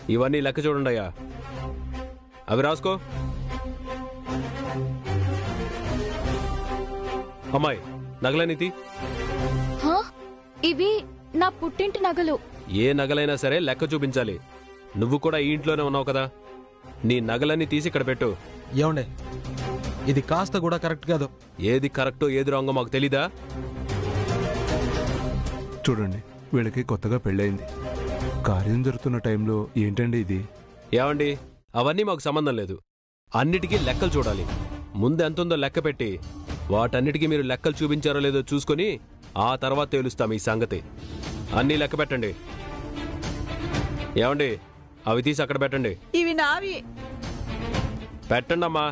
ఇవన్నీ లెక్క చూడండి అయ్యా అవి రాసుకో అమ్మాయి నగలనితి హా? ఇవి నా పుట్టింటి నగలు ఏ నగలైనా సరే లెక్క చూపించాలి నువ్వు కూడా ఈ ఇంట్లోనే ఉన్నావు కదా నీ నగలన్నీ తీసి ఇక్కడ పెట్టు ఏమండే ఇది కాస్త కూడా కరెక్ట్ కాదు ఏది కరెక్టో ఏది రాంగో మాకు తెలీదా చూడండి వీళ్ళకి కొత్తగా పెళ్ళయింది కార్యం జరుగుతున్న టైంలో ఏంటండి ఇది ఏమండి అవన్నీ మాకు సంబంధం లేదు అన్నిటికీ లెక్కలు చూడాలి ముందు ఎంతుందో లెక్క పెట్టి వాటన్నిటికీ మీరు లెక్కలు చూపించారో లేదో చూసుకొని ఆ తర్వాత తేలుస్తాం ఈ సంగతి అన్నీ లెక్క పెట్టండి ఏమండి అవి తీసి అక్కడ పెట్టండి ఇవి నావి పెట్టండి అమ్మా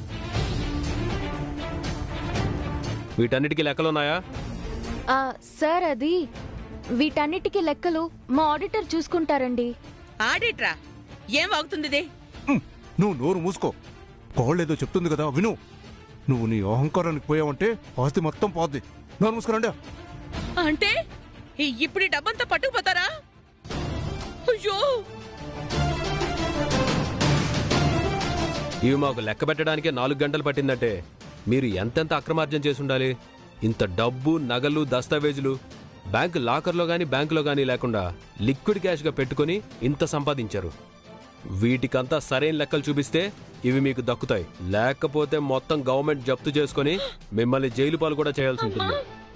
వీటన్నిటికీ లెక్కలున్నాయా ఆ, సార్ అది వీటన్నిటికీ లెక్కలు మా ఆడిటర్ చూసుకుంటారండి ఆడిట్రా ఏం అవుతుంది ఇది ఉమ్, నువ్వు నోరు మూసుకో కోళ్ళేదో చెప్తుంది కదా విను నువ్వు నీ అహంకారానికి పోయావంటే ఆస్తి మొత్తం పోద్ది నోరు మూసుకోరండి అంటే ఈ- ఇప్పుడు ఈ డబ్బంతా పట్టుకుపోతారా అయ్యో ఇవి మాకు లెక్క పెట్టడానికే నాలుగు గంటలు పట్టిందంటే మీరు ఎంతెంత అక్రమార్జన చేసి ఉండాలి ఇంత డబ్బు నగలు దస్తావేజులు బ్యాంకు లాకర్లో గాని బ్యాంకులో గాని లేకుండా లిక్విడ్ క్యాష్గా పెట్టుకొని ఇంత సంపాదించారు వీటికంతా సరైన లెక్కలు చూపిస్తే ఇవి మీకు దక్కుతాయి లేకపోతే మొత్తం గవర్నమెంట్ జప్తు చేసుకొని మిమ్మల్ని జైలు పాలు కూడా చేయాల్సి ఉంటుంది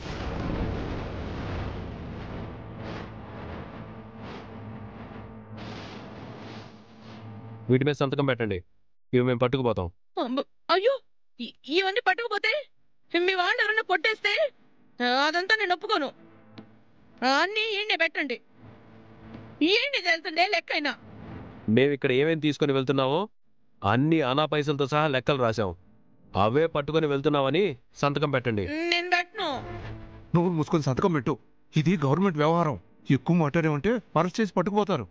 వీటి మీద సంతకం పెట్టండి ఇవి మేము పట్టుకుపోతాం అమ్మ, అయ్యో ఇ- ఇవన్నీ పట్టుకుపోతే మీ వాళ్ళు ఎవరన్నా కొట్టేస్తే ఆ, అదంతా నేను ఒప్పుకోను అన్నీ ఈయనే పెట్టండి ఈయన్ని తెలుతుండే లెక్కైనా మేము ఇక్కడ ఏమేమి తీసుకొని వెళ్తున్నామో అన్ని అనా పైసలతో సహా లెక్కలు రాసాం అవే పట్టుకొని వెళ్తున్నామని సంతకం పెట్టండి నేను పెట్టను నువ్వు మూసుకొని సంతకం పెట్టు ఇది గవర్నమెంట్ వ్యవహారం ఎక్కువ మాట్లాడేమంటే అరెస్ట్ చేసి పట్టుకుపోతారు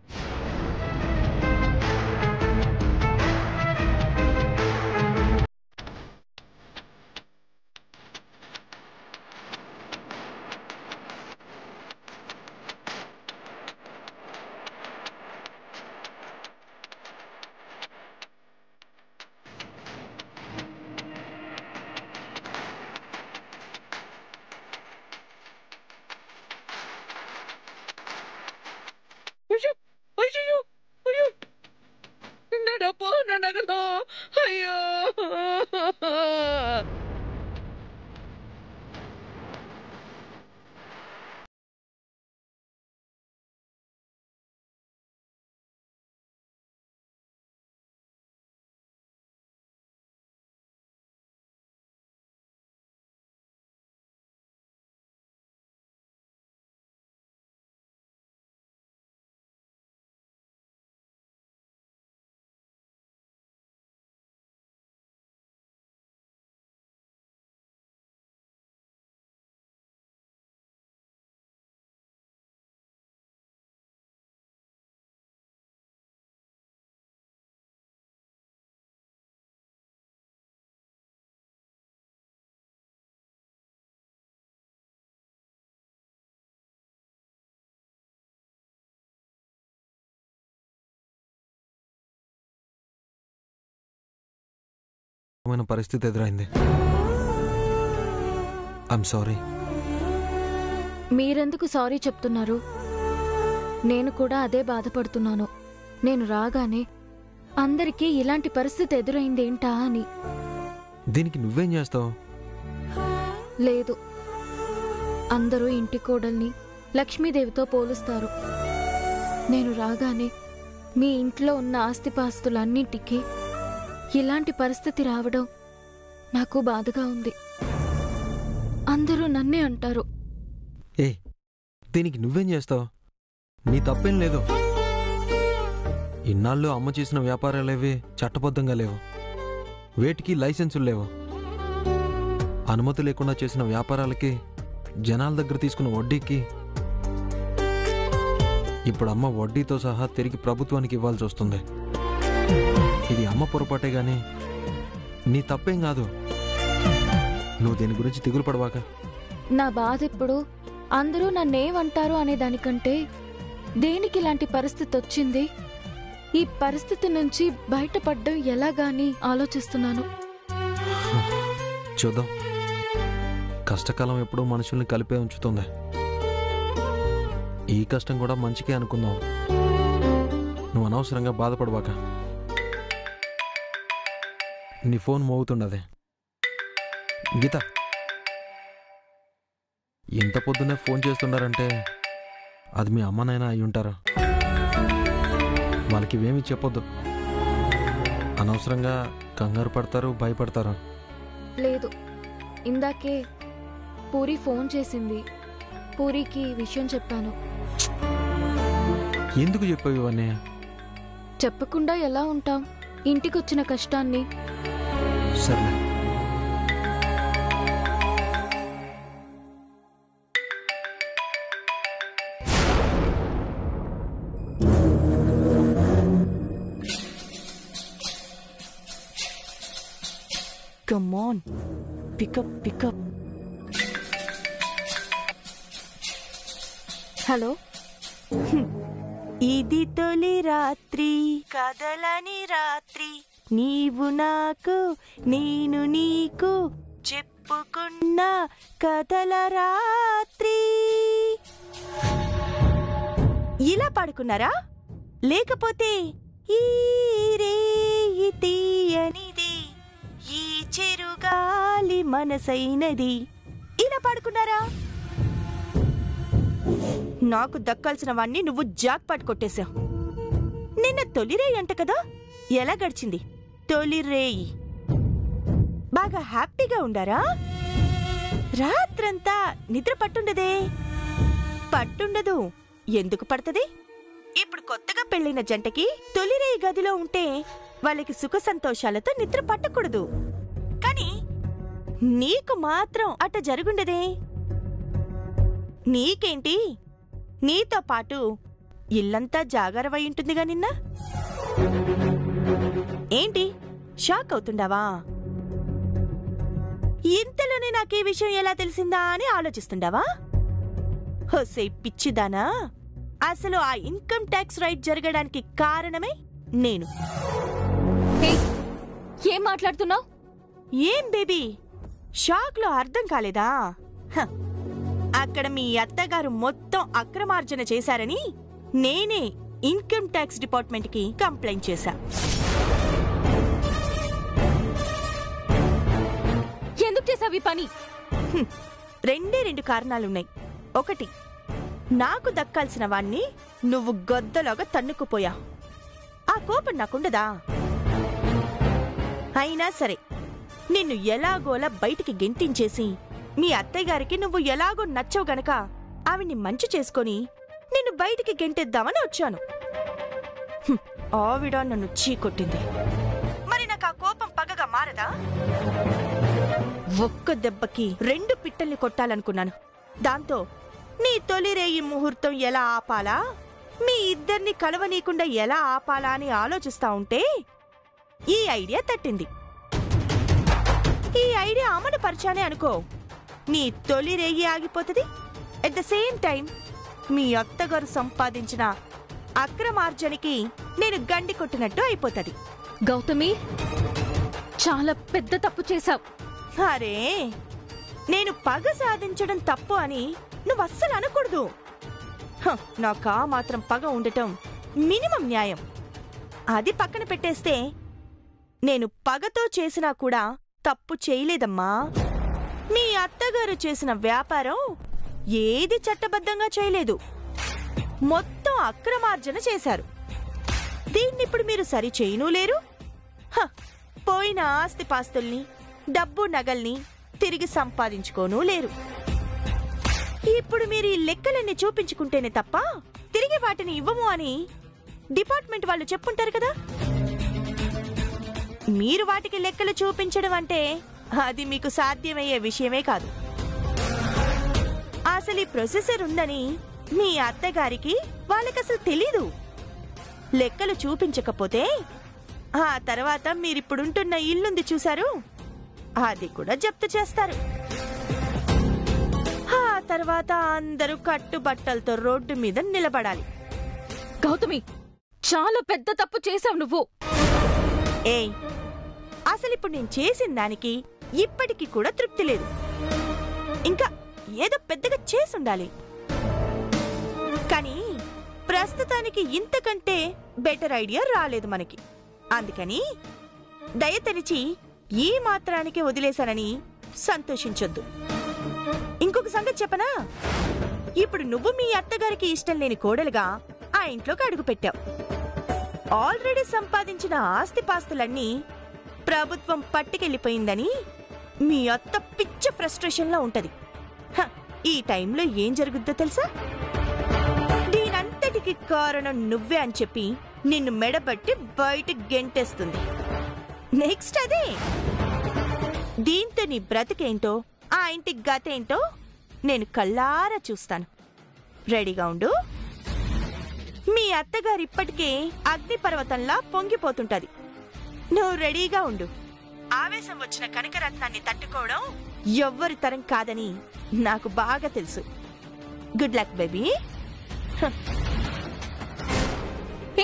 అయ్యో అయ్యో అయ్యో నా డబ్బు నా నగలు అయ్యో మన పరిస్థితి ఎదురైంది ఐఎమ్ సారీ మీరెందుకు సారీ చెప్తున్నారు నేను కూడా అదే బాధపడుతున్నాను నేను రాగానే అందరికీ ఇలాంటి పరిస్థితి ఎదురైందేంటా అని దీనికి నువ్వేం చేస్తావు లేదు అందరూ ఇంటి కోడల్ని లక్ష్మీదేవితో పోలుస్తారు నేను రాగానే మీ ఇంట్లో ఉన్న ఆస్తిపాస్తులన్నింటికీ ఇలాంటి పరిస్థితి రావడం నాకు బాధగా ఉంది అందరూ నన్నే అంటారు ఏ దీనికి నువ్వేం చేస్తావు నీ తప్పేం లేదు ఇన్నాళ్ళు అమ్మ చేసిన వ్యాపారాలేవి చట్టబద్ధంగా లేవు వేటికి లైసెన్సులు లేవు అనుమతి లేకుండా చేసిన వ్యాపారాలకి జనాల దగ్గర తీసుకున్న వడ్డీకి ఇప్పుడు అమ్మ వడ్డీతో సహా తిరిగి ప్రభుత్వానికి ఇవ్వాల్సి వస్తుంది ఇది అమ్మ పొరపాటే గాని నీ తప్పేం కాదు నువ్వు దీని గురించి దిగులు పడవాక నా బాధ ఇప్పుడు అందరూ నన్నేమంటారు అనే దానికంటే దేనికి ఇలాంటి పరిస్థితి వచ్చింది ఈ పరిస్థితి నుంచి బయటపడ్డం ఎలాగాని ఆలోచిస్తున్నాను చూద్దాం కష్టకాలం ఎప్పుడూ మనుషుల్ని కలిపే ఉంచుతుంది ఈ కష్టం కూడా మంచికే అనుకుందాం నువ్వు అనవసరంగా బాధపడబాక నీ ఫోన్ మోగుతుండదే గీత ఇంత పొద్దునే ఫోన్ చేస్తున్నారంటే అది మీ అమ్మనైనా అయి ఉంటారు వాళ్ళకి ఇవేమీ చెప్పొద్దు అనవసరంగా కంగారు పడతారు భయపడతారు లేదు ఇందాకే పూరి ఫోన్ చేసింది పూరికి విషయం చెప్పాను ఎందుకు చెప్పావు ఇవన్నీ చెప్పకుండా ఎలా ఉంటాం ఇంటికొచ్చిన కష్టాన్ని సర్లే Come on. Pick up, pick up. Hello ఇది తొలి రాత్రి కదలని రాత్రి నీవు నాకు నేను నీకు చెప్పుకున్న కథల రాత్రి ఇలా పాడుకున్నారా లేకపోతే ఈ రేయి తీయనిది ఈ చెరుగాలి మనసైనది ఇలా పాడుకున్నారా నాకు దక్కాల్సినవన్నీ నువ్వు జాక్ పాట్ కొట్టేశావు నిన్న తొలి రేయి అంట కదా ఎలా గడిచింది తొలి రేయి బాగా హ్యాపీగా ఉండారా రాత్రంతా నిద్ర పట్టుండదే పట్టుండదు ఎందుకు పడుతుంది ఇప్పుడు కొత్తగా పెళ్ళైన జంటకి తొలి రేయి గదిలో ఉంటే వాళ్ళకి సుఖ సంతోషాలతో నిద్ర పట్టకూడదు కానీ నీకు మాత్రం అట్ట జరుగుండదే నీకేంటి నీతో పాటు ఇల్లంతా జాగరవై ఉంటుందిగా నిన్న ఏంటి షాక్ అవుతుండావా ఇంతలోనే నాకు ఈ విషయం ఎలా తెలిసిందా అని ఆలోచిస్తుండావా హోసే పిచ్చిదానా అసలు ఆ ఇన్కమ్ ట్యాక్స్ రైట్ జరగడానికి కారణమే నేను హే, ఏం మాట్లాడుతున్నావు ఏం బేబీ షాక్ లో అర్థం కాలేదా హ, అక్కడ మీ అత్తగారు మొత్తం అక్రమార్జన చేశారని నేనే ఇన్కమ్ ట్యాక్స్ డిపార్ట్మెంట్ కి కంప్లైంట్ చేశా ఎందుకు చేసావు ఈ పని హ్మ్, రెండే రెండు కారణాలున్నాయి ఒకటి నాకు దక్కాల్సిన వాణ్ణి నువ్వు గొద్దలోగా తన్నుకుపోయా ఆ కోపం నాకుండదా అయినా సరే నిన్ను ఎలాగోలా బయటికి గెంటించేసి మీ అత్తయ్య గారికి నువ్వు ఎలాగో నచ్చవు గనక ఆవిడ్ని మంచి చేసుకొని నిన్ను బయటికి గెంటేద్దామని వచ్చాను హ్మ్, ఆవిడ నన్ను చీకొట్టింది మరి నాకు ఆ కోపం పగగా మారదా ఒక్క దెబ్బకి రెండు పిట్టల్ని కొట్టాలనుకున్నాను దాంతో నీ తొలి రేయి ముహూర్తం ఎలా ఆపాలా మీ ఇద్దరిని కలవనీయకుండా ఎలా ఆపాలా అని ఆలోచిస్తా ఉంటే ఈ ఐడియా తట్టింది ఈ ఐడియా అమలు పరిచానే అనుకో నీ తొలి రేయి ఆగిపోతుంది ఎట్ ద సేమ్ టైం మీ అత్తగారు సంపాదించిన అక్రమార్జనకి నేను గండి కొట్టినట్టు అయిపోతుంది గౌతమి చాలా పెద్ద తప్పు చేశావు అరే నేను పగ సాధించడం తప్పు అని నువ్వు అస్సలు అనకూడదు హ, నాకు ఆ మాత్రం పగ ఉండటం మినిమం న్యాయం అది పక్కన పెట్టేస్తే నేను పగతో చేసినా కూడా తప్పు చేయలేదమ్మా మీ అత్తగారు చేసిన వ్యాపారం ఏది చట్టబద్ధంగా చేయలేదు మొత్తం అక్రమార్జన చేశారు దీన్నిప్పుడు మీరు సరి చేయనూ లేరు హ, పోయిన ఆస్తిపాస్తుల్ని డబ్బు నగల్ని తిరిగి సంపాదించుకోనూ లేరు ఇప్పుడు మీరు ఈ లెక్కలన్నీ చూపించుకుంటేనే తప్ప తిరిగి వాటిని ఇవ్వము అని డిపార్ట్మెంట్ వాళ్ళు చెప్పుంటారు కదా మీరు వాటికి లెక్కలు చూపించడం అంటే అది మీకు సాధ్యమయ్యే విషయమే కాదు అసలు ఈ ప్రొసెసర్ ఉందని మీ అత్తగారికి వాళ్ళకసలు తెలీదు లెక్కలు చూపించకపోతే ఆ తర్వాత మీరిప్పుడుంటున్న ఇల్లుంది చూశారు అది కూడా జప్తు చేస్తారు ఆ తర్వాత అందరూ కట్టుబట్టలతో రోడ్డు మీద నిలబడాలి గౌతమి చాలా పెద్ద తప్పు చేశావు నువ్వు ఏయ్ అసలు ఇప్పుడు నేను చేసిన దానికి ఇప్పటికీ కూడా తృప్తి లేదు ఇంకా ఏదో పెద్దగా చేసుండాలి కానీ ప్రస్తుతానికి ఇంతకంటే బెటర్ ఐడియా రాలేదు మనకి అందుకని దయ తెరిచి ఈ మాత్రానికి వదిలేశానని సంతోషించొద్దు ఇంకొక సంగతి చెప్పనా ఇప్పుడు నువ్వు మీ అత్తగారికి ఇష్టం లేని కోడలుగా ఆ ఇంట్లోకి అడుగుపెట్టావు ఆల్రెడీ సంపాదించిన ఆస్తిపాస్తులన్నీ ప్రభుత్వం పట్టుకెళ్ళిపోయిందని మీ అత్త పిచ్చ ఫ్రస్ట్రేషన్లో ఉంటది హ, ఈ టైంలో ఏం జరుగుద్దో తెలుసా దీనంతటికి కారణం నువ్వే అని చెప్పి నిన్ను మెడబట్టి బయట గెంటేస్తుంది నెక్స్ట్ అదే దీంతో నీ బ్రతికేంటో ఆ ఇంటి గతేంటో నేను కళ్ళారా చూస్తాను రెడీగా ఉండు మీ అత్తగారు ఇప్పటికే అగ్నిపర్వతంలా పొంగిపోతుంటది నువ్వు రెడీగా ఉండు ఆవేశం వచ్చిన కనకరత్నాన్ని తట్టుకోవడం ఎవ్వరి తరం కాదని నాకు బాగా తెలుసు గుడ్ లక్ బేబీ హే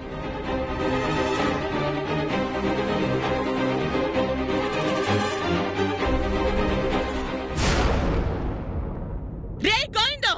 రే గోవిందో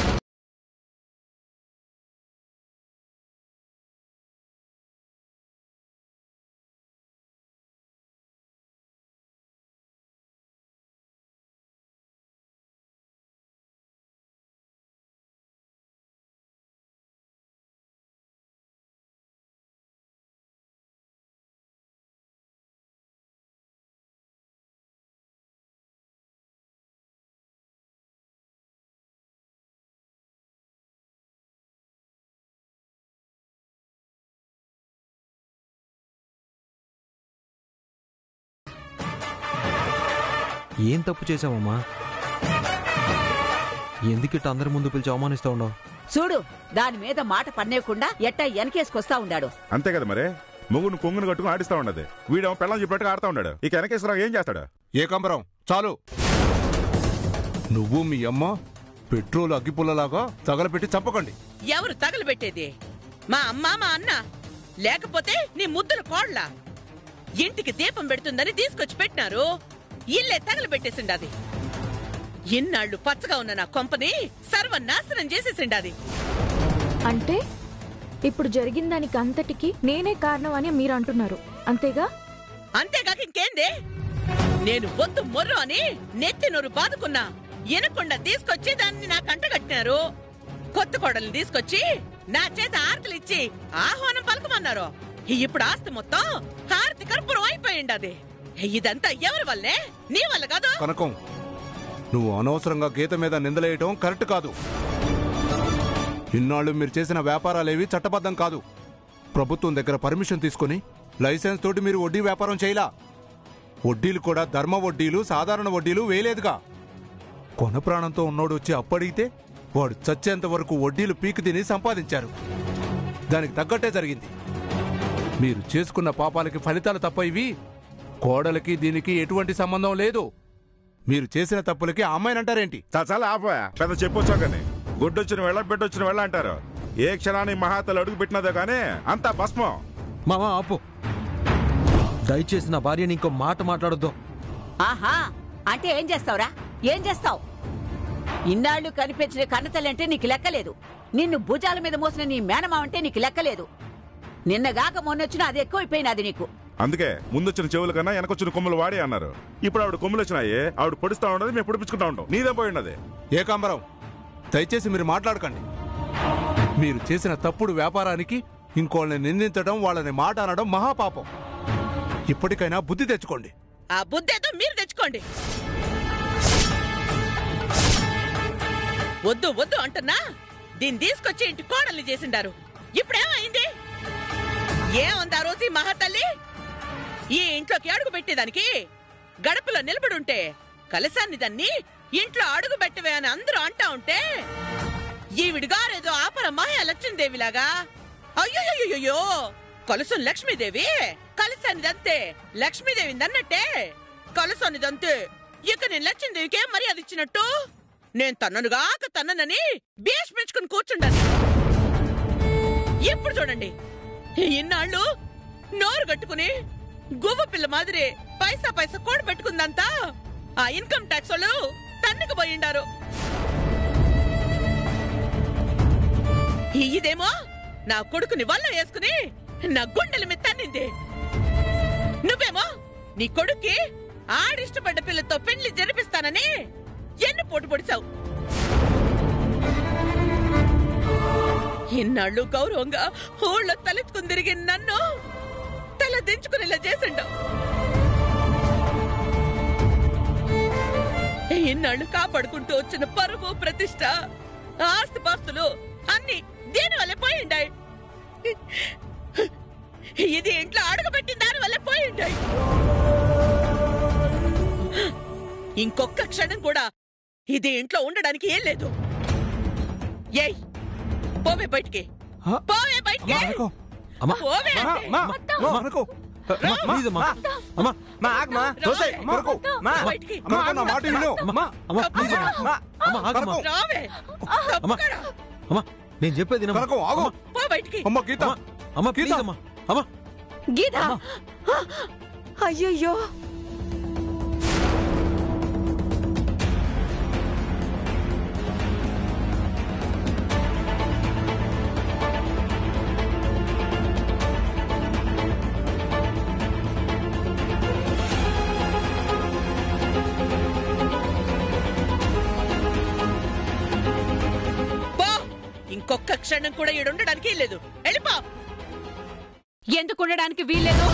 ఏం తప్పు చేసావమ్మా ఎందుకిట్ట అందరి ముందు పిలిచి అవమానిస్తూ ఉండవు చూడు దాని మీద మాట పన్నేయకుండా ఎట్టా వెనకేసుకొస్తా ఉండాడు అంతే కదా మరి మొగుడు కొంగును కట్టుకుని ఆడిస్తా ఉన్నది వీడేమో పిల్లలు చెప్పినట్టుగా ఆడుతా ఉన్నాడు ఇక వెనకేశ్వరరావు ఏం చేస్తాడు ఏకాంబరం చాలు నువ్వు మీ అమ్మ పెట్రోల్ అగ్గిపుల్లలాగా తగలపెట్టి చంపకండి ఎవరు తగలబెట్టేది మా అమ్మ మా అన్న లేకపోతే నీ ముద్దుల కోళ్ళ ఇంటికి దీపం పెడుతుందని తీసుకొచ్చి పెట్టినారు ఇల్లే తగలబెట్టేసిండాది ఇన్నాళ్ళు పచ్చగా ఉన్న నా కొంపని సర్వనాశనం చేసేసిండాది అంటే ఇప్పుడు జరిగిన దానికి అంతటికి నేనే కారణం అని మీరు అంటున్నారు అంతేగా అంతేగాక ఇంకేంది నేను వద్దు మొర్రు అని నెత్తి నోరు బాదుకున్నా ఎనకుండా తీసుకొచ్చి దాన్ని నా కంట కట్టినారు కొత్త కోడల్ని తీసుకొచ్చి నా చేత ఆరతులు ఇచ్చి ఆహ్వానం పలకమన్నారు ఇప్పుడు ఆస్తి మొత్తం హారతి కర్పూరం అయిపోయిండది ఇదంతా ఎవరి వల్లే నీ వల్ల కాదు కనకం నువ్వు అనవసరంగా గీత మీద నిందలేయటం కరెక్ట్ కాదు ఇన్నాళ్ళు మీరు చేసిన వ్యాపారాలేవి చట్టబద్ధం కాదు ప్రభుత్వం దగ్గర పర్మిషన్ తీసుకుని లైసెన్స్ తోటి మీరు వడ్డీ వ్యాపారం చేయలా వడ్డీలు కూడా ధర్మ వడ్డీలు సాధారణ వడ్డీలు వేయలేదుగా కొన ప్రాణంతో ఉన్నోడు వచ్చి అప్పడిగితే వాడు చచ్చేంత వరకు వడ్డీలు పీకి తిని సంపాదించారు దానికి తగ్గట్టే జరిగింది మీరు చేసుకున్న పాపాలకి ఫలితాలు తప్ప ఇవి కోడలకి దీనికి ఎటువంటి సంబంధం లేదు మీరు చేసిన తప్పులకి ఆ అమ్మాయిని అంటారేంటి చాలా చాలా ఆపోయా పెద్ద చెప్పొచ్చా కానీ గుడ్డొచ్చిన వెళ్ళ బిడ్డొచ్చిన వెళ్ళ అంటారు ఏ క్షణాన్ని మహాతలు అడుగు పెట్టినదో కానీ అంతా భస్మం మామా ఆపు దయచేసి నా భార్యని ఇంకో మాట మాట్లాడొద్దు ఆహా అంటే ఏం చేస్తావురా ఏం చేస్తావు ఇన్నాళ్ళు కనిపించిన కన్నతల్లంటే నీకు లెక్కలేదు నిన్ను భుజాల మీద మోసిన నీ మేనమావంటే నీకు లెక్కలేదు నిన్నగాక మొన్నొచ్చినా అది ఎక్కువైపోయినది నీకు అందుకే ముందొచ్చిన చెవుల కన్నా వెనకొచ్చిన కొమ్ములు వాడే అన్నారు ఇప్పుడు ఆవిడ కొమ్ములు వచ్చినాయి ఆవిడ పొడిస్తా ఉండదు మేము పొడిపించుకుంటా ఉంటాం నీదే పోయి ఉన్నది ఏకాంబరం దయచేసి మీరు మాట్లాడకండి మీరు చేసిన తప్పుడు వ్యాపారానికి ఇంకోళ్ళని నిందించడం వాళ్ళని మాట అనడం మహాపాపం ఇప్పటికైనా బుద్ధి తెచ్చుకోండి ఆ బుద్ధేదో మీరు తెచ్చుకోండి వద్దు వద్దు అంటున్నా దీన్ని తీసుకొచ్చి ఇంటి కోడల్ని చేసిండారు ఇప్పుడేమైంది ఏముంది ఆ రోజు ఈ మహాతల్లి ఈ ఇంట్లోకి అడుగు పెట్టేదానికి గడపలో నిలబడుంటే కలసాన్ని దాన్ని ఇంట్లో అడుగు పెట్టవే అని అందరూ అంటా ఉంటే ఈవిడిగారేదో ఆపర మాయా లక్ష్మీదేవిలాగా అయ్యోయ్యోయ్యో కలుసం లక్ష్మీదేవి కలసానిదంతే లక్ష్మీదేవిందన్నట్టే కలసానిదంతే ఇక నేను లక్ష్మీదేవికి ఏం మర్యాద ఇచ్చినట్టు నేను తన్ననుగాక తన్ననని భీష్మించుకుని కూర్చుండాను ఇప్పుడు చూడండి ఇన్నాళ్ళు నోరు కట్టుకుని గువ్వ పిల్ల మాదిరి పైసా పైసా కూడ పెట్టుకుందంతా ఆ ఇన్కమ్ ట్యాక్స్ వాళ్ళు తన్నుకు పోయిండారు ఇదేమో నా కొడుకుని వల్ల వేసుకుని నా గుండెల మీద తన్నింది నువ్వేమో నీ కొడుక్కి ఆడిష్టపడ్డ పిల్లతో పెళ్లి జరిపిస్తానని ఎన్ను పోటు పొడిచావు ఇన్నాళ్ళు గౌరవంగా ఊళ్ళో తలెత్తుకుని తిరిగి నన్ను తల దించుకునేలా చేసిండు ఇన్నాళ్ళు కాపాడుకుంటూ వచ్చిన పరువు ప్రతిష్ట ఆస్తిపాస్తులు అన్ని దేని వల్ల పోయిండాయి ఇది ఇంట్లో అడుగుపెట్టిన దాని వల్ల పోయిండాయి ఇంకొక క్షణం కూడా ఇది ఇంట్లో ఉండడానికి ఏం లేదు ఏయ్ పోవే బయటికి హ? పోవే బయటికి అనుకో అమ్మా పోవే అంటే. అమ్మా అనుకో అమ్మా ప్లీజ్ అమ్మా అమ్మా మా ఆగమా రావే. కొరకు. మా బయటికి. అమ్మా, నా మాట విను అమ్మా అమ్మా ప్లీజ్ అమ్మా మా అమ్మా ఆగమ్మా రావే అమ్మా తప్పుకోరా. అమ్మా నేను చెప్పేది వినమ్మా. కనకం ఆగు పో బయటికి అమ్మ గీత అమ్మా అమ్మా ప్లీజ్ గీత. అమ్మా అమ్మా గీత అయ్యయ్యో పో ఇంకొక క్షణం కూడా ఈడుండడానికి లేదు వెళ్ళిపో ఎందుకు ఉండడానికి వీల్లేదు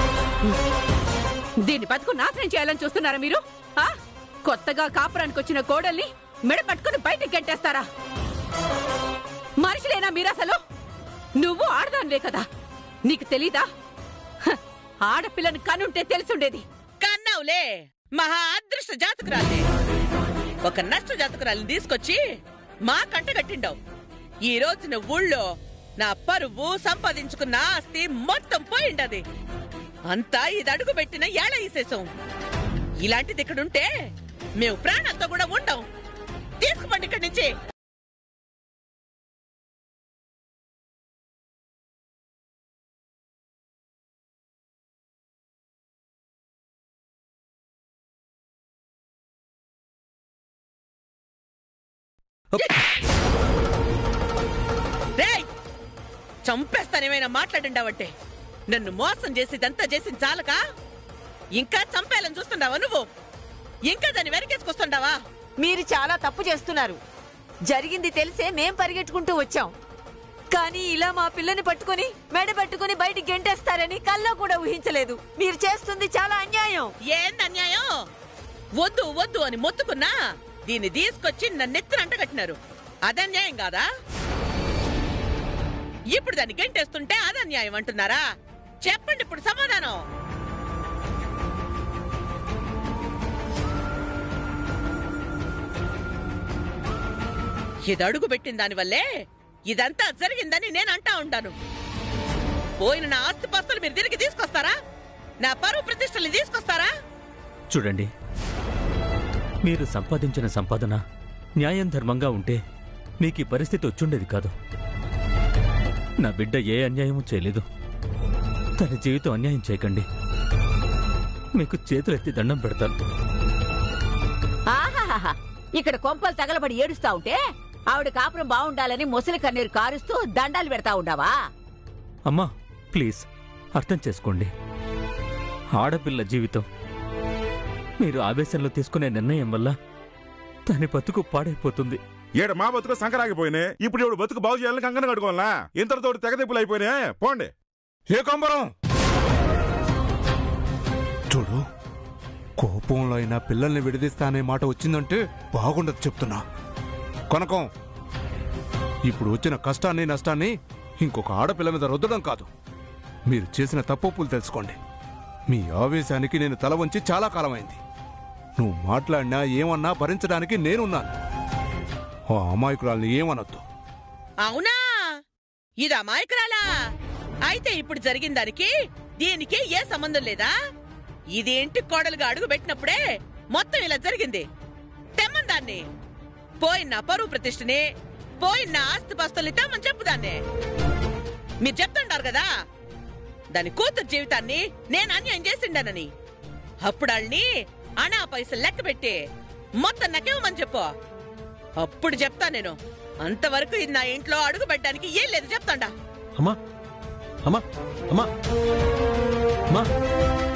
దీన్ని బతుకు నాశనం చేయాలని చూస్తున్నారా మీరు ఆ కొత్తగా కాపురానికి వచ్చిన కోడల్ని మెడ పట్టుకుని బయటకు గంటేస్తారా మనుషులేనా మీరు అసలు నువ్వు ఆడదానివే కదా నీకు తెలీదా హ, ఆడపిల్లని కనుంటే తెలిసుండేది కన్నావులే మహా అదృష్ట జాతకురాలే ఒక నష్ట జాతకురాలిని తీసుకొచ్చి మా కంట కట్టిండావు ఈ రోజున ఊళ్ళో నా పరువు సంపాదించుకున్న ఆస్తి మొత్తం పోయిండది అంతా ఇది అడుగు పెట్టిన ఏళ ఈసేసం ఇలాంటిది ఇక్కడుంటే మేము ప్రాణాలతో కూడా ఉండం తీసుకుపండి ఇక్కడి నుంచి రేయ్ చంపేస్తానేమైనా మాట్లాడిండావంటే నన్ను మోసం చేసి ఇదంతా చేసి చాలక ఇంకా చంపేయాలని చూస్తుండావా నువ్వు ఇంకా దాన్ని వెనకేసుకొస్తుండావా మీరు చాలా తప్పు చేస్తున్నారు జరిగింది తెలిసే మేం పరిగెట్టుకుంటూ వచ్చాం కానీ ఇలా మా పిల్లని పట్టుకొని మెడ పట్టుకొని బయటికి గెంటేస్తారని కల్లో కూడా ఊహించలేదు మీరు చేస్తుంది చాలా అన్యాయం ఏంది అన్యాయం వద్దు వద్దు అని మొత్తుకున్నా దీన్ని తీసుకొచ్చి నన్నెత్తున అంటగట్టినారు అదన్యాయం కాదా ఇప్పుడు దాన్ని గంటేస్తుంటే అదన్యాయం అంటున్నారా చెప్పండి ఇప్పుడు సమాధానం ఇది అడుగు పెట్టిన దానివల్లే ఇదంతా జరిగిందని నేను అంటా ఉంటాను పోయిన నా ఆస్తిపాస్తులు మీరు తిరిగి తీసుకొస్తారా నా పరువు ప్రతిష్టలు తీసుకొస్తారా చూడండి మీరు సంపాదించిన సంపాదన న్యాయం ధర్మంగా ఉంటే మీకు ఈ పరిస్థితి వచ్చుండేది కాదు నా బిడ్డ ఏ అన్యాయమూ చేయలేదు తన జీవితం అన్యాయం చేయకండి మీకు చేతులెత్తి దండం పెడతాను ఆహాహాహా ఇక్కడ కొంపలు తగలబడి ఏడుస్తా ఉంటే ఆవిడ కాపురం బాగుండాలని ముసలి కన్నీరు కారుస్తూ దండాలు పెడతా ఉండావా అమ్మా ప్లీజ్ అర్థం చేసుకోండి ఆడపిల్ల జీవితం మీరు ఆవేశంలో తీసుకునే నిర్ణయం వల్ల దాని బతుకు పాడైపోతుంది ఏడు మా బతుకు సంకరాగిపోయినాయి ఇప్పుడు ఇప్పుడు బతుకు బాగు చేయాలని కంకణ కట్టుకోవాలా ఇంతటితో తెగదెప్పులు అయిపోయినాయి పోండి ఏ కంబరం చూడు కోపంలో అయినా పిల్లల్ని విడదీస్తా అనే మాట వచ్చిందంటే బాగుండదు చెప్తున్నా కనకం ఇప్పుడు వచ్చిన కష్టాన్ని నష్టాన్ని ఇంకొక ఆడపిల్ల మీద రుద్దడం కాదు మీరు చేసిన తప్పులు తెలుసుకోండి మీ ఆవేశానికి నేను తల వంచి చాలా కాలమైంది నువ్వు మాట్లాడినా ఏమన్నా భరించడానికి నేనున్నాను ఆ అమాయకురాల్ని ఏమనొద్దు అవునా ఇది అమాయకురాలా అయితే ఇప్పుడు జరిగిన దానికి దీనికి ఏ సంబంధం లేదా ఇది ఇంటి కోడలుగా అడుగు పెట్టినప్పుడే మొత్తం ఇలా జరిగింది తెమ్మని దాన్ని పోయిన నా పరువు ప్రతిష్టని పోయిన నా ఆస్తి పాస్తుల్ని తెమ్మని చెప్పుదాన్ని మీరు చెప్తుంటారు కదా దాని కూతురు జీవితాన్ని నేను అన్యాయం చేసిండానని అప్పుడు వాళ్ళని అనా పైసలు లెక్క పెట్టి మొత్తం నాకేమని చెప్పు అప్పుడు చెప్తా నేను అంతవరకు ఇది నా ఇంట్లో అడుగు పెట్టడానికి ఏం లేదు చెప్తాండా అమ్మా అమ్మా అమ్మా అమ్మా